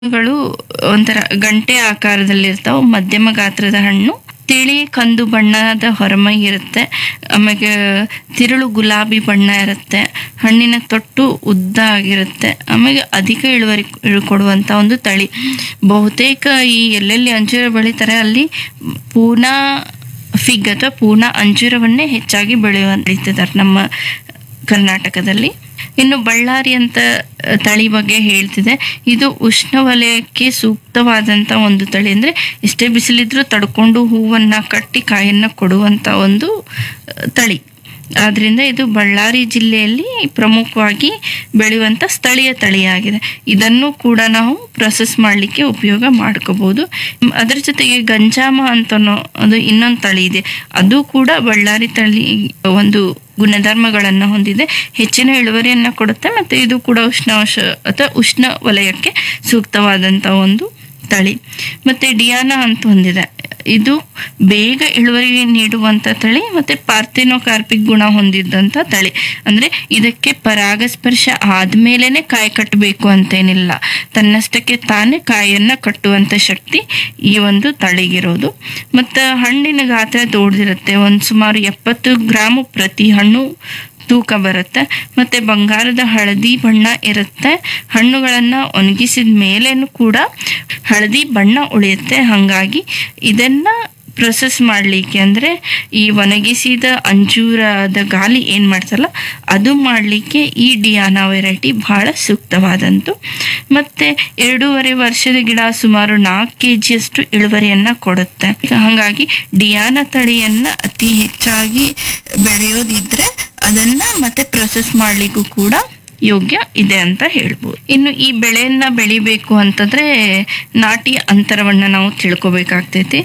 ಗಳು ಒಂಥರ ಗಂಟೆ ಆಕಾರದಲ್ಲಿರ್ತಾವ ಮಧ್ಯಮ ಗಾತ್ರದ ಹಣ್ಣು ತಿಳಿ ಕಂದು ಬಣ್ಣದ ಹೊರಮೈ ಇರುತ್ತೆ ಆಮೇಲೆ ತಿರುಳು ಗುಲಾಬಿ ಬಣ್ಣ ಇರುತ್ತೆ ಹಣ್ಣಿನ ತೊಟ್ಟು ಉದ್ದ ಆಗಿರುತ್ತೆ ಆಮೇಲೆ ಅಧಿಕ ಇಳುವರಿ ಕೊಡುವಂತ ಒಂದು ತಳಿ ಬಹುತೇಕ ಈ ಎಲ್ಲೆಲ್ಲಿ ಅಂಜೂರ ಬೆಳಿತಾರೆ ಅಲ್ಲಿ ಪೂನಾ ಫಿಗ್ ಅಥವಾ ಪೂನಾ ಅಂಜೂರವನ್ನೇ ಹೆಚ್ಚಾಗಿ ಬೆಳೆಯುವ ಬೆಳೀತಿದ್ದಾರೆ ನಮ್ಮ ಕರ್ನಾಟಕದಲ್ಲಿ ಇನ್ನು ಬಳ್ಳಾರಿ ಅಂತ ಅಹ್, ತಳಿ ಬಗ್ಗೆ ಹೇಳ್ತಿದೆ ಇದು ಉಷ್ಣವಲಯಕ್ಕೆ ಸೂಕ್ತವಾದಂಥ ಒಂದು ತಳಿ ಅಂದರೆ ಎಷ್ಟೇ ಬಿಸಿಲಿದ್ರೂ ತಡ್ಕೊಂಡು ಹೂವನ್ನು ಕಟ್ಟಿ ಕಾಯನ್ನು ಕೊಡುವಂಥ ಒಂದು ಅಹ್, ತಳಿ ಆದ್ರಿಂದ ಇದು ಬಳ್ಳಾರಿ ಜಿಲ್ಲೆಯಲ್ಲಿ ಪ್ರಮುಖವಾಗಿ ಬೆಳೆಯುವಂಥ ಸ್ಥಳೀಯ ತಳಿಯಾಗಿದೆ ಇದನ್ನು ಕೂಡ ನಾವು ಪ್ರೊಸೆಸ್ ಮಾಡಲಿಕ್ಕೆ ಉಪಯೋಗ ಮಾಡ್ಕೋಬಹುದು ಮ್, ಅದರ ಜೊತೆಗೆ ಗಂಜಾಮ ಅಂತನೋ ಅದು ಇನ್ನೊಂದು ತಳಿ ಇದೆ ಅದು ಕೂಡ ಬಳ್ಳಾರಿ ತಳಿ ಒಂದು ಗುಣಧರ್ಮಗಳನ್ನು ಹೊಂದಿದೆ ಹೆಚ್ಚಿನ ಇಳುವರಿಯನ್ನು ಕೊಡುತ್ತೆ ಮತ್ತು ಇದು ಕೂಡ ಉಷ್ಣಾಂಶ ಅಥವಾ ಉಷ್ಣ ವಲಯಕ್ಕೆ ಸೂಕ್ತವಾದಂಥ ಒಂದು ತಳಿ ಮತ್ತು ಡಿಯಾನ ಅಂತ ಹೊಂದಿದೆ ಇದು ಬೇಗ ಇಳುವರಿ ನೀಡುವಂಥ ತಳಿ ಮತ್ತು ಪಾರ್ಥೆನೋಕಾರ್ಪಿಕ್ ಗುಣ ಹೊಂದಿದ್ದಂಥ ತಳಿ ಅಂದರೆ ಇದಕ್ಕೆ ಪರಾಗಸ್ಪರ್ಶ ಆದಮೇಲೆ ಕಾಯಿ ಕಟ್ಟಬೇಕು ಅಂತೇನಿಲ್ಲ ತನ್ನಷ್ಟಕ್ಕೆ ತಾನೇ ಕಾಯನ್ನು ಕಟ್ಟುವಂಥ ಶಕ್ತಿ ಈ ಒಂದು ತಳಿಗಿರೋದು ಮತ್ತು ಹಣ್ಣಿನ ಗಾತ್ರ ದೊಡ್ಡದಿರುತ್ತೆ ಒಂದು ಸುಮಾರು ಎಪ್ಪತ್ತು ಗ್ರಾಮು ಪ್ರತಿ ಹಣ್ಣು ತೂಕ ಬರುತ್ತೆ ಮತ್ತೆ ಬಂಗಾರದ ಹಳದಿ ಬಣ್ಣ ಇರುತ್ತೆ ಹಣ್ಣುಗಳನ್ನು ಒಣಗಿಸಿದ ಮೇಲೇನು ಕೂಡ ಹಳದಿ ಬಣ್ಣ ಉಳಿಯುತ್ತೆ ಹಾಗಾಗಿ ಇದನ್ನ ಪ್ರೊಸೆಸ್ ಮಾಡಲಿಕ್ಕೆ ಅಂದರೆ ಈ ಒಣಗಿಸಿದ ಅಂಜೂರದ ಗಾಲಿ ಏನು ಮಾಡ್ತಲ್ಲ ಅದು ಮಾಡಲಿಕ್ಕೆ ಈ ಡಿಯಾನಾ ವೆರೈಟಿ ಬಹಳ ಸೂಕ್ತವಾದಂತು ಮತ್ತು ಎರಡೂವರೆ ವರ್ಷದ ಗಿಡ ಸುಮಾರು ನಾಲ್ಕು ಕೆ ಜಿಯಷ್ಟು ಇಳುವರಿಯನ್ನು ಕೊಡುತ್ತೆ ಹಾಗಾಗಿ ಡಿಯಾನಾ ತಳಿಯನ್ನು ಅತಿ ಹೆಚ್ಚಾಗಿ ಬೆಳೆಯೋದಿದ್ರೆ ಅದನ್ನ ಮತ್ತೆ ಪ್ರೊಸೆಸ್ ಮಾಡ್ಲಿಕ್ಕೂ ಕೂಡ ಯೋಗ್ಯ ಇದೆ ಅಂತ ಹೇಳ್ಬೋದು ಇನ್ನು ಈ ಬೆಳೆಯನ್ನ ಬೆಳಿಬೇಕು ಅಂತಂದ್ರೆ ನಾಟಿ ಅಂತರವನ್ನ ನಾವು ತಿಳ್ಕೊಬೇಕಾಗ್ತೈತಿ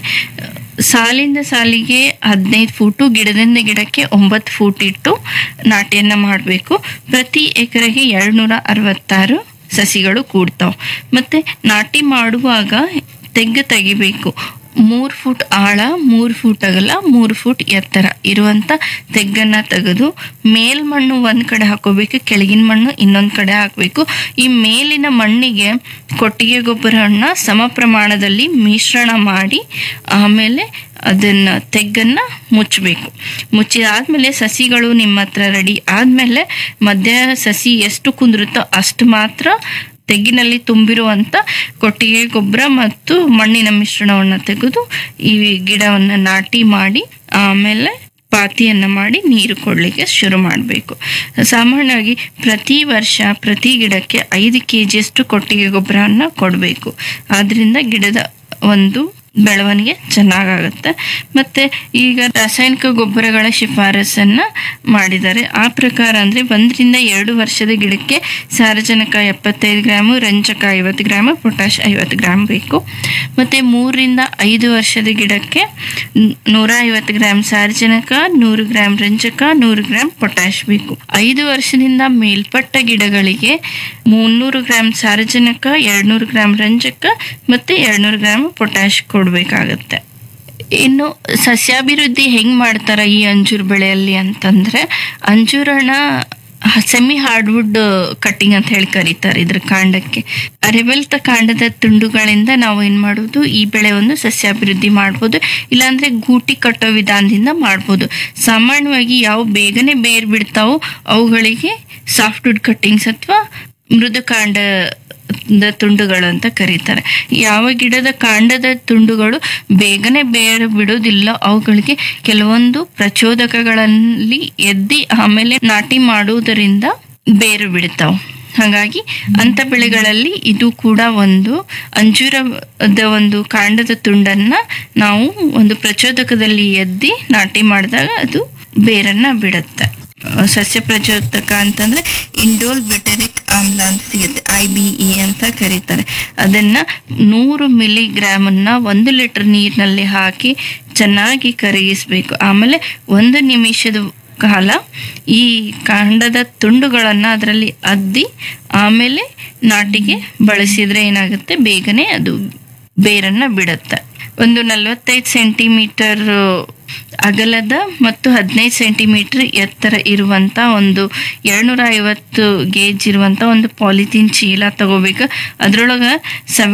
ಸಾಲಿಂದ ಸಾಲಿಗೆ ಹದಿನೈದು ಫೂಟು ಗಿಡದಿಂದ ಗಿಡಕ್ಕೆ ಒಂಬತ್ತು ಫೂಟ್ ಇಟ್ಟು ನಾಟಿಯನ್ನ ಮಾಡಬೇಕು ಪ್ರತಿ ಎಕರೆಗೆ ಎರಡ್ನೂರ ಅರವತ್ತಾರು ಸಸಿಗಳು ಕೂಡ್ತಾವ್ ಮತ್ತೆ ನಾಟಿ ಮಾಡುವಾಗ ತೆಗ್ಗು ತೆಗಿಬೇಕು ಮೂರು ಫುಟ್ ಆಳ ಮೂರು ಫುಟ್ ಅಗಲ ಮೂರು ಫುಟ್ ಎತ್ತರ ಇರುವಂತ ತೆಗ್ಗನ್ನ ತೆಗೆದು ಮೇಲ್ಮಣ್ಣು ಒಂದ್ ಕಡೆ ಹಾಕೋಬೇಕು ಕೆಳಗಿನ ಮಣ್ಣು ಇನ್ನೊಂದ್ ಕಡೆ ಹಾಕಬೇಕು ಈ ಮೇಲಿನ ಮಣ್ಣಿಗೆ ಕೊಟ್ಟಿಗೆ ಗೊಬ್ಬರವನ್ನ ಸಮ ಪ್ರಮಾಣದಲ್ಲಿ ಮಿಶ್ರಣ ಮಾಡಿ ಆಮೇಲೆ ಅದನ್ನ ತೆಗ್ಗನ್ನ ಮುಚ್ಚಬೇಕು ಮುಚ್ಚಿದಾದ್ಮೇಲೆ ಸಸಿಗಳು ನಿಮ್ಮ ಹತ್ರ ರೆಡಿ ಆದ್ಮೇಲೆ ಮಧ್ಯ ಸಸಿ ಎಷ್ಟು ಕುಂದಿರುತ್ತೋ ಅಷ್ಟು ಮಾತ್ರ ತೆಗ್ಗಿನಲ್ಲಿ ತುಂಬಿರುವಂತ ಕೊಟ್ಟಿಗೆ ಗೊಬ್ಬರ ಮತ್ತು ಮಣ್ಣಿನ ಮಿಶ್ರಣವನ್ನು ತೆಗೆದು ಈ ಗಿಡವನ್ನು ನಾಟಿ ಮಾಡಿ ಆಮೇಲೆ ಪಾತಿಯನ್ನು ಮಾಡಿ ನೀರು ಕೊಡಲಿಕ್ಕೆ ಶುರು ಮಾಡಬೇಕು ಸಾಮಾನ್ಯವಾಗಿ ಪ್ರತಿ ವರ್ಷ ಪ್ರತಿ ಗಿಡಕ್ಕೆ ಐದು ಕೆ ಜಿಯಷ್ಟು ಕೊಟ್ಟಿಗೆ ಗೊಬ್ಬರವನ್ನು ಕೊಡಬೇಕು ಆದ್ರಿಂದ ಗಿಡದ ಒಂದು ಬೆಳವಣಿಗೆ ಚೆನ್ನಾಗಾಗುತ್ತೆ ಮತ್ತೆ ಈಗ ರಾಸಾಯನಿಕ ಗೊಬ್ಬರಗಳ ಶಿಫಾರಸನ್ನ ಮಾಡಿದ್ದಾರೆ ಆ ಪ್ರಕಾರ ಅಂದ್ರೆ ಒಂದರಿಂದ ಎರಡು ವರ್ಷದ ಗಿಡಕ್ಕೆ ಸಾರಜನಕ ಎಪ್ಪತ್ತೈದು ಗ್ರಾಮು ರಂಜಕ ಐವತ್ತು ಗ್ರಾಮ್ ಪೊಟ್ಯಾಶ್ ಐವತ್ತು ಗ್ರಾಮ್ ಬೇಕು ಮತ್ತೆ ಮೂರರಿಂದ ಐದು ವರ್ಷದ ಗಿಡಕ್ಕೆ ನ್- ನೂರ ಐವತ್ತು ಗ್ರಾಮ್ ಸಾರಜನಕ ನೂರು ಗ್ರಾಮ್ ರಂಜಕ ನೂರು ಗ್ರಾಮ್ ಪೊಟ್ಯಾಶ್ ಬೇಕು ಐದು ವರ್ಷದಿಂದ ಮೇಲ್ಪಟ್ಟ ಗಿಡಗಳಿಗೆ ಮುನ್ನೂರು ಗ್ರಾಮ್ ಸಾರಜನಕ ಎರಡ್ನೂರು ಗ್ರಾಮ್ ರಂಜಕ ಮತ್ತೆ ಎರಡ್ನೂರು ಗ್ರಾಮ್ ಪೊಟ್ಯಾಶ್ ಕೊಡಬೇಕಾಗತ್ತೆ ಇನ್ನು ಸಸ್ಯಾಭಿವೃದ್ಧಿ ಹೆಂಗ್ ಮಾಡ್ತಾರ ಈ ಅಂಜೂರ ಬೆಳೆಯಲ್ಲಿ ಅಂತಂದ್ರೆ ಅಂಜೂರನ ಸೆಮಿ ಹಾರ್ಡ್ವುಡ್ ಕಟ್ಟಿಂಗ್ ಅಂತ ಹೇಳಿ ಕರೀತಾರೆ ಇದ್ರ ಕಾಂಡಕ್ಕೆ ಅರೆಬೆಲ್ತ ಕಾಂಡದ ತುಂಡುಗಳಿಂದ ನಾವು ಏನ್ ಮಾಡುವುದು ಈ ಬೆಳೆಯನ್ನು ಸಸ್ಯಾಭಿವೃದ್ಧಿ ಮಾಡ್ಬೋದು ಇಲ್ಲಾಂದ್ರೆ ಗೂಟಿ ಕಟ್ಟೋ ವಿಧಾನದಿಂದ ಮಾಡ್ಬೋದು ಸಾಮಾನ್ಯವಾಗಿ ಯಾವ ಬೇಗನೆ ಬೇರ್ ಬಿಡ್ತಾವೋ ಅವುಗಳಿಗೆ ಸಾಫ್ಟ್ವುಡ್ ಕಟ್ಟಿಂಗ್ಸ್ ಅಥವಾ ಮೃದು ಕಾಂಡ ದ ತುಂಡುಗಳು ಅಂತ ಕರೀತಾರೆ ಯಾವ ಗಿಡದ ಕಾಂಡದ ತುಂಡುಗಳು ಬೇಗನೆ ಬೇರು ಬಿಡೋದಿಲ್ಲ ಅವುಗಳಿಗೆ ಕೆಲವೊಂದು ಪ್ರಚೋದಕಗಳಲ್ಲಿ ಎದ್ದಿ ಆಮೇಲೆ ನಾಟಿ ಮಾಡುವುದರಿಂದ ಬೇರು ಬಿಡ್ತಾವ ಹಾಗಾಗಿ ಅಂತ ಬೆಳೆಗಳಲ್ಲಿ ಇದು ಕೂಡ ಒಂದು ಅಂಜೂರದ ಒಂದು ಕಾಂಡದ ತುಂಡನ್ನ ನಾವು ಒಂದು ಪ್ರಚೋದಕದಲ್ಲಿ ಎದ್ದಿ ನಾಟಿ ಮಾಡಿದಾಗ ಅದು ಬೇರನ್ನ ಬಿಡುತ್ತೆ ಸಸ್ಯ ಪ್ರಚೋದಕ ಅಂತಂದ್ರೆ ಇಂಡೋಲ್ ಬಿಟರಿಕ್ ಆಮ್ಲ ಅಂತ ಸಿಗುತ್ತೆ ಐ ಬಿ ಇ ಅಂತ ಕರೀತಾರೆ ಅದನ್ನ ನೂರು ಮಿಲಿಗ್ರಾಮ್ ಅನ್ನ ಒಂದು ಲೀಟರ್ ನೀರಿನಲ್ಲಿ ಹಾಕಿ ಚೆನ್ನಾಗಿ ಕರಗಿಸ್ಬೇಕು ಆಮೇಲೆ ಒಂದು ನಿಮಿಷದ ಕಾಲ ಈ ಕಾಂಡದ ತುಂಡುಗಳನ್ನ ಅದರಲ್ಲಿ ಅದ್ದಿ ಆಮೇಲೆ ನಾಟಿಗೆ ಬಳಸಿದ್ರೆ ಏನಾಗುತ್ತೆ ಬೇಗನೆ ಅದು ಬೇರನ್ನ ಬಿಡುತ್ತೆ ಒಂದು ನಲವತ್ತೈದು ಸೆಂಟಿಮೀಟರ್ ಅಗಲದ ಮತ್ತು ಹದಿನೈದು ಸೆಂಟಿಮೀಟರ್ ಎತ್ತರ ಇರುವಂತ ಒಂದು ಎರಡ್ನೂರ ಐವತ್ತು ಗೇಜ್ ಇರುವಂತ ಒಂದು ಪಾಲಿಥೀನ್ ಚೀಲ ತಗೋಬೇಕು ಅದ್ರೊಳಗ